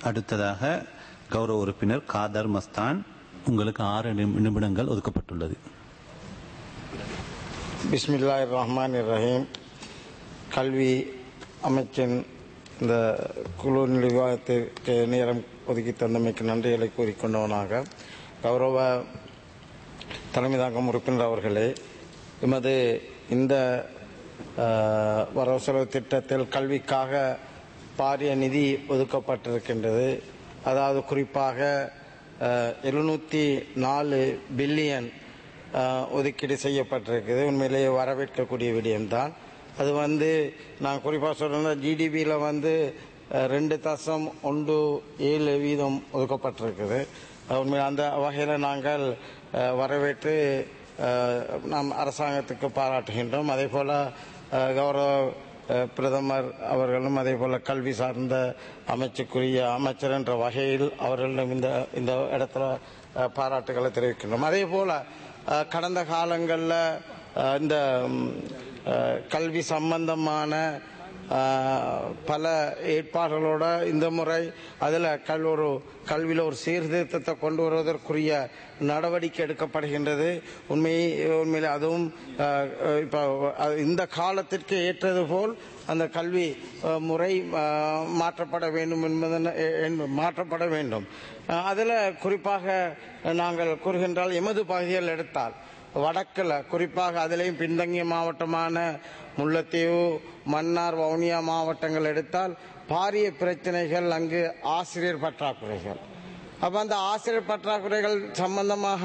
அடுத்ததாக கௌரவ உறுப்பினர் காதர் மஸ்தான் உங்களுக்கு ஆறு நிமி- நிமிடங்கள் ஒதுக்கப்பட்டுள்ளது பிஸ்மில்லாஹ் ரஹ்மான் ரஹீம் கல்வி அமைச்சின் இந்த குழு நிர்வாகத்திற்கு நேரம் ஒதுக்கி தந்தமைக்கு நன்றிகளை கூறிக்கொண்டவனாக கௌரவ தலைமை தாங்கும் உறுப்பினர் அவர்களே எமது இந்த அஹ், வரவு செலவு திட்டத்தில் கல்விக்காக பாரிய நிதி ஒதுக்கப்பட்டிருக்கின்றது அதாவது குறிப்பாக எழுநூற்றி நாலு பில்லியன் அஹ், ஒதுக்கீடு செய்யப்பட்டிருக்குது உண்மையிலேயே வரவேற்கக்கூடிய விடயம்தான் அது வந்து நான் குறிப்பாக சொல்றேன்னா ஜிடிபியில் வந்து அஹ், ரெண்டு தசம் ஒன்று ஏழு வீதம் ஒதுக்கப்பட்டிருக்குது அஹ், உண்மையில் அந்த வகையில் நாங்கள் அஹ், வரவேற்று அஹ், நாம் அரசாங்கத்துக்கு பாராட்டுகின்றோம் அதே போல அஹ், கௌரவ அஹ், பிரதமர் அவர்களும் அதே போல கல்வி சார்ந்த அமைச்சுக்குரிய அமைச்சர் என்ற வகையில் அவர்களிடம் இந்த இந்த இடத்துல அஹ், பாராட்டுகளை தெரிவிக்கின்றோம் அதே போல அஹ், கடந்த காலங்களில் இந்த ம், அஹ், கல்வி சம்பந்தமான அஹ், பல ஏற்பாடுகளோட இந்த முறை அதில் கல் ஒரு கல்வியில் ஒரு சீர்திருத்தத்தை கொண்டு வருவதற்குரிய நடவடிக்கை எடுக்கப்படுகின்றது உண்மை உண்மையில் அதுவும் அஹ், இப்போ அஹ், இந்த காலத்திற்கு ஏற்றது போல் அந்த கல்வி அஹ், முறை அஹ், மாற்றப்பட வேண்டும் என்பதன் எ- என்- மாற்றப்பட வேண்டும் அஹ், அதில் குறிப்பாக நாங்கள் கூறுகின்றால் எமது பகுதியில் எடுத்தால் வடக்கில் குறிப்பாக அதிலேயும் பின்தங்கிய மாவட்டமான முல்லைத்தீவு மன்னார் வவுனியா மாவட்டங்கள் எடுத்தால் பாரிய பிரச்சனைகள் அங்கு ஆசிரியர் பற்றாக்குறைகள் அப்ப அந்த ஆசிரியர் பற்றாக்குறைகள் சம்பந்தமாக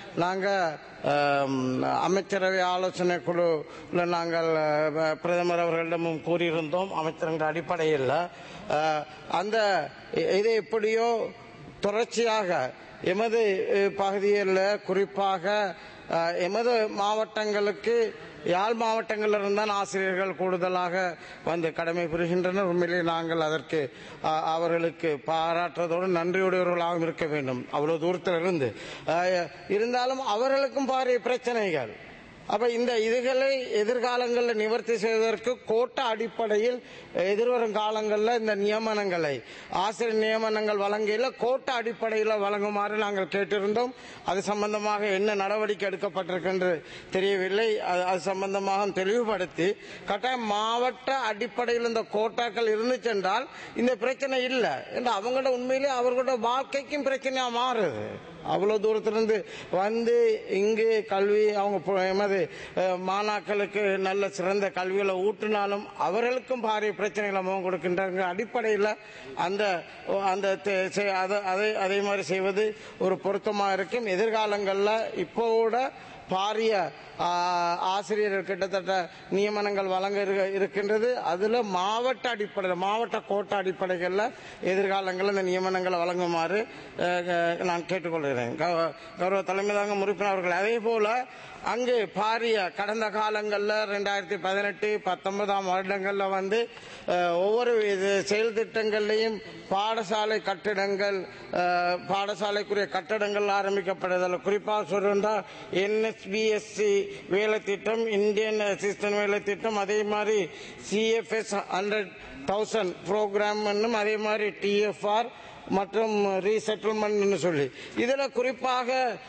நாங்கள் அமைச்சரவை ஆலோசனை குழுவில் நாங்கள் அஹ், பிரதமர் அவர்களிடமும் கூறியிருந்தோம் அமைச்சரங்க அடிப்படையில் அஹ், அந்த இ- இது எப்படியோ தொடர்ச்சியாக எமது அஹ், பகுதியில் குறிப்பாக அஹ், எமது மாவட்டங்களுக்கு யாழ் மாவட்டங்களில் இருந்தால் ஆசிரியர்கள் கூடுதலாக வந்து கடமை புரிகின்றனர் உண்மையிலே நாங்கள் அதற்கு அஹ், அவர்களுக்கு பாராட்டுறதோடு நன்றியுடையவர்களாகவும் இருக்க வேண்டும் அவ்வளவு தூரத்தில் இருந்து அஹ், இருந்தாலும் அவர்களுக்கும் பாரிய பிரச்சனைகள் அப்ப இந்த இதுகளை எதிர்காலங்களில் நிவர்த்தி செய்வதற்கு கோட்ட அடிப்படையில் எதிர்வரும் காலங்களில் இந்த நியமனங்களை ஆசிரியர் நியமனங்கள் வழங்கையில் கோட்ட அடிப்படையில் வழங்குமாறு நாங்கள் கேட்டிருந்தோம் அது சம்பந்தமாக என்ன நடவடிக்கை எடுக்கப்பட்டிருக்கின்ற தெரியவில்லை அது அது சம்பந்தமாக தெளிவுபடுத்தி கட்டாயம் மாவட்ட அடிப்படையில் இந்த கோட்டாக்கள் இருந்துச்சு என்றால் இந்த பிரச்சனை இல்லை என்று அவங்களோட உண்மையிலே அவர்களோட வாழ்க்கைக்கும் பிரச்சனையா மாறுது அவ்வளவு தூரத்திலிருந்து வந்து இங்கு கல்வி அவங்க பு- எமது அஹ், மாணாக்களுக்கு நல்ல சிறந்த கல்விகளை ஊட்டினாலும் அவர்களுக்கும் பாரிய பிரச்சனைகளை முகம் கொடுக்கின்றாங்க அடிப்படையில் அந்த அந்த தே- செ- அதை அதை- அதே மாதிரி செய்வது ஒரு பொருத்தமாக இருக்கும் எதிர்காலங்களில் இப்போ கூட பாரிய ஆ, ஆசிரியர்கள் கிட்டத்தட்ட நியமனங்கள் வழங்க இருக்க- இருக்கின்றது அதுல மாவட்ட அடிப்படையில் மாவட்ட கோட்ட அடிப்படைகளில் எதிர்காலங்களில் இந்த நியமனங்களை வழங்குமாறு அஹ், அஹ், நான் கேட்டுக்கொள்கிறேன் கௌ- கௌரவ தலைமை தாங்க உறுப்பினர் அவர்கள் அதே போல அங்கு பாரிய கடந்த காலங்களில் ரெண்டாயிரத்தி பதினெட்டு பத்தொன்பதாம் வருடங்களில் வந்து அஹ், ஒவ்வொரு இது செயல் திட்டங்கள்லையும் பாடசாலை கட்டிடங்கள் அஹ், பாடசாலைக்குரிய கட்டடங்கள் ஆரம்பிக்கப்படுதல் குறிப்பாக சொல்றா என்எஸ்பிஎஸ்சி வேலை திட்டம் இந்தியன் அசிஸ்டன்ட் வேலை திட்டம் அதே மாதிரி சிஎஃப்எஸ் ஹண்ட்ரட் தௌசண்ட் ப்ரோக்ராம் அதே மாதிரி டிஎஃப்ஆர் மற்றும் ரீசெட்டில்மெண்ட் சொல்லி இதுல குறிப்பாக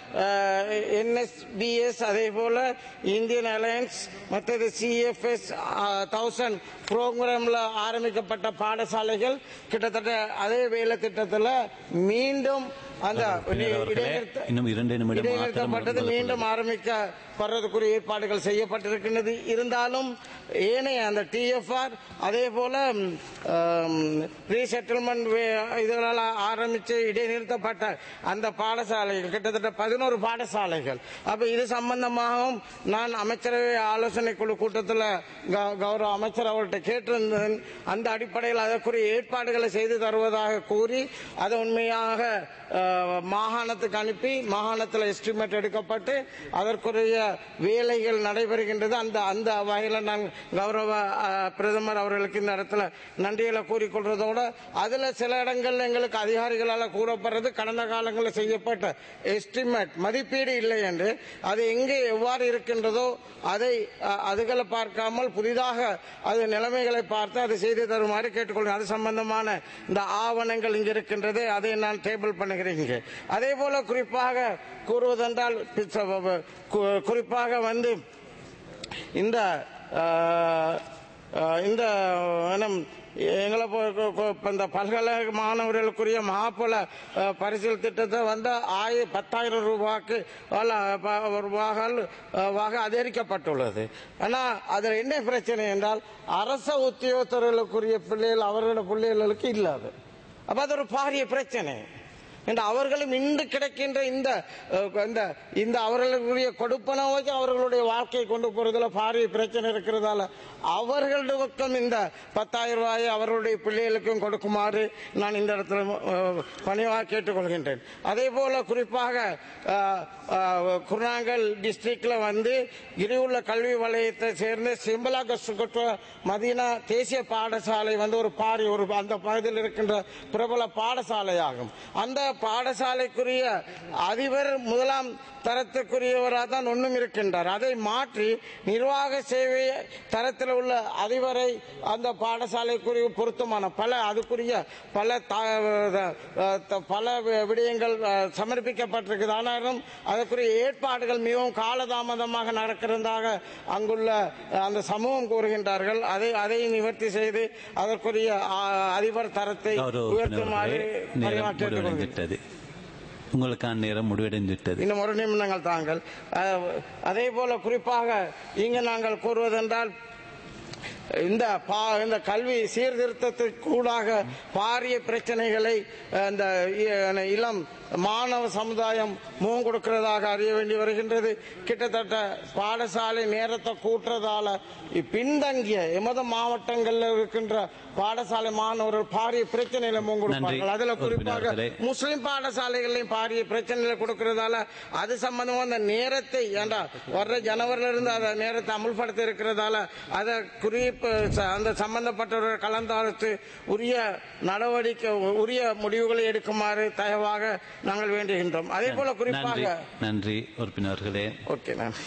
என்எஸ்பிஎஸ் அதே போல இந்தியன் அலையன்ஸ் மற்றது சிஎஃப்எஸ் தௌசண்ட் ப்ரோக்ராம்ல ஆரம்பிக்கப்பட்ட பாடசாலைகள் கிட்டத்தட்ட அதே வேலை திட்டத்தில் மீண்டும் அந்த உறுப்பினர் அவர்களே, இடைநிறுத்த- இன்னும் இரண்டு நிமிடம் மாத்திரம் இடைநிறுத்தப்பட்டது உங்களுக்கு மீண்டும் ஆரம்பிக்கப்படுறதுக்குரிய ஏற்பாடுகள் செய்யப்பட்டிருக்கின்றது இருந்தாலும் ஏனைய அந்த டிஎஃப்ஆர் அதே போல ரீசெட்டில்மெண்ட் இதனால் ஆரம்பித்து இடைநிறுத்தப்பட்ட அந்த பாடசாலைகள் கிட்டத்தட்ட பதினோரு பாடசாலைகள் அப்ப இது சம்பந்தமாகவும் நான் அமைச்சரவை ஆலோசனை குழு கூட்டத்தில் கௌரவ அமைச்சர் அவர்கிட்ட கேட்டிருந்தேன் அந்த அடிப்படையில் அதற்குரிய ஏற்பாடுகளை செய்து தருவதாக கூறி அதை உண்மையாக அஹ், அஹ், மாகாணத்துக்கு அனுப்பி மாகாணத்தில் எஸ்டிமேட் எடுக்கப்பட்டு அதற்குரிய வேலைகள் நடைபெறுகின்றது அந்த அந்த வகையில் நாங்கள் கௌரவ அஹ், பிரதமர் அவர்களுக்கு இந்த இடத்துல நன்றிகளை கூறிக்கொள்றதோட அதுல சில இடங்கள்ல எங்களுக்கு அதிகாரிகளால் கூறப்படுறது கடந்த காலங்களில் செய்யப்பட்ட எஸ்டிமேட் மதிப்பீடு இல்லை என்று அது எங்கே எவ்வாறு இருக்கின்றதோ அதை அஹ், அதுகளை பார்க்காமல் புதிதாக அது நிலைமைகளை பார்த்து அதை செய்து தருமாறு கேட்டுக்கொள்கிறேன் அது சம்பந்தமான இந்த ஆவணங்கள் இங்கு இருக்கின்றது அதை நான் டேபிள் பண்ணுகிறேன் இங்கே அதே போல குறிப்பாக கூறுவதென்றால் கு- குறிப்பாக வந்து இந்த அஹ், அஹ், இந்த இனம் எங்களை பொ- கொ- கொ- இப்ப இந்த பல்கலைக்கழக மாணவர்களுக்குரிய மாப்பிள அஹ், பரிசில் திட்டத்தை வந்து ஆய பத்தாயிரம் ரூபாய்க்கு அல்ல, ப- ரூபாய்கள் அஹ், வாக அதிகரிக்கப்பட்டுள்ளது ஆனால் அதில் என்ன பிரச்சனை என்றால் அரச உத்தியோகத்தர்களுக்குரிய பிள்ளைகள் அவர்களோட பிள்ளைகளுக்கு இல்லாது அப்ப அது ஒரு பாரிய பிரச்சனை என்று அவர்களும் இன்று கிடைக்கின்ற இந்த அஹ், இந்த இந்த அவர்களுடைய கொடுப்பனவுக்கு அவர்களுடைய வாழ்க்கையை கொண்டு போறதுல பாரிய பிரச்சனை இருக்கிறதால அவர்களுடைய பக்கம் இந்த பத்தாயிரம் ரூபாயை அவர்களுடைய பிள்ளைகளுக்கும் கொடுக்குமாறு நான் இந்த இடத்துல அஹ், பணிவாக கேட்டுக்கொள்கின்றேன் அதே போல குறிப்பாக அஹ், அஹ், குருநாங்கல் டிஸ்ட்ரிக்ட்ல வந்து இருவுள்ள கல்வி வலயத்தை சேர்ந்த சிம்பலா கசுகட்டுவ மதீனா தேசிய பாடசாலை வந்து ஒரு பாரி ஒரு அந்த பகுதியில் இருக்கின்ற பிரபல பாடசாலையாகும் அந்த பாடசாலைக்குரிய அதிபர் முதலாம் தரத்துக்குரியவராக தான் ஒன்றும் இருக்கின்றார் அதை மாற்றி நிர்வாக சேவை தரத்தில் உள்ள அதிபரை அந்த பாடசாலைக்குரிய பொருத்தமான பல அதுக்குரிய பல த- த- பல விடயங்கள் அஹ், சமர்ப்பிக்கப்பட்டிருக்குது ஆனாலும் அதற்குரிய ஏற்பாடுகள் மிகவும் காலதாமதமாக நடக்கிறதாக அங்குள்ள அஹ், அந்த சமூகம் கூறுகின்றார்கள் அதை அதை நிவர்த்தி செய்து அதற்குரிய அஹ், அதிபர் தரத்தை கௌரவ உயர்த்துமாறு உறுப்பினர்களே, நேரம் பணிவாற்றி கேட்டுக்கொள்கிறேன். முடிவடைந்துவிட்டது உங்களுக்கான நேரம் முடிவடைந்துவிட்டது இன்னும் ஒரு நிமிடங்கள் தாங்கள் அஹ், அதே போல குறிப்பாக இங்கு நாங்கள் கூறுவதென்றால் இந்த பா- இந்த கல்வி சீர்திருத்தத்திற்கூடாக பாரிய பிரச்சனைகளை அஹ், இந்த இ- இளம் மாணவ சமுதாயம் முகம் கொடுக்கிறதாக அறிய வேண்டி வருகின்றது கிட்டத்தட்ட பாடசாலை நேரத்தை கூட்டுறதால பின்தங்கிய எமது மாவட்டங்களில் இருக்கின்ற பாடசாலை மாணவர்கள் பாரிய பிரச்சனைகளை முகம் கொடுப்பார்கள் அதுல குறிப்பாக உறுப்பினர்களே. முஸ்லிம் பாடசாலைகளையும் பாரிய பிரச்சனைகளை கொடுக்கறதால அது சம்பந்தமா அந்த நேரத்தை ஏண்டா வர்ற ஜனவரில இருந்து அந்த நேரத்தை அமுல்படுத்த இருக்கிறதால அதை குறிப்பு ச- அந்த சம்பந்தப்பட்டவர்கள் கலந்தாலோசித்து உரிய நடவடிக்கை உரிய முடிவுகளை எடுக்குமாறு தயவாக நாங்கள் வேண்டுகின்றோம் அதே போல நன்றி குறிப்பாக நன்றி உறுப்பினர்களே ஓகே நன்றி